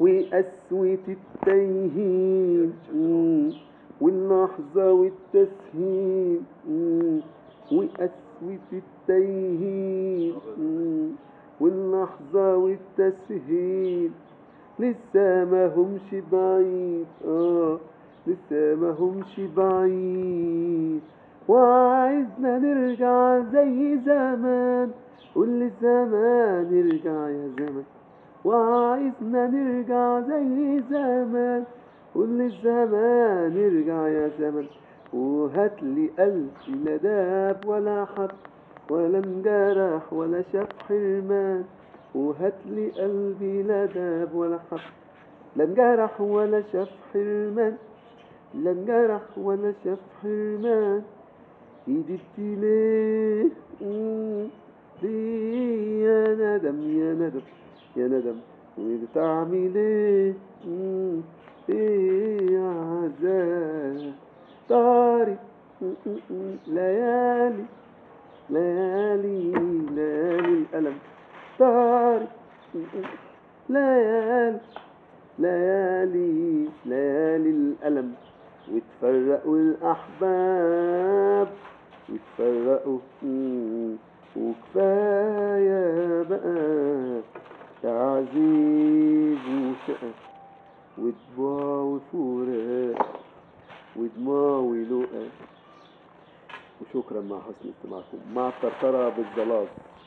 وقسوة التيهين مم. واللحظة والتسهيل مم. وقسوة التيهين مم. واللحظة والتسهيل لسه ما همش بعيد اه لسه ما همش بعيد وعايزنا نرجع زي زمان كل زمان نرجع يا زمان وعايزنا نرجع زي زمان كل زمان نرجع يا زمان وهات لي قلبي لا داب ولا حب ولا انجرح ولا شاف حرمان وهات لي قلبي لا داب ولا حب لا انجرح ولا شاف حرمان لا انجرح ولا شاف حرمان ايدي ليه مم. ليه يا ندم يا ندم يا ندم وبتعمل ايه مم. ايه يا عذاب طارق مم، مم، مم. ليالي ليالي ليالي الألم طارق مم، مم. ليالي ليالي ليالي الألم وتفرقوا الأحباب وتفرقوا مم. وكفاية بقى تعذيب وشقى ودموع وفراق ودموع ولقى وشكرا مع حسن استماعكم مع الطرطرة بالزلاط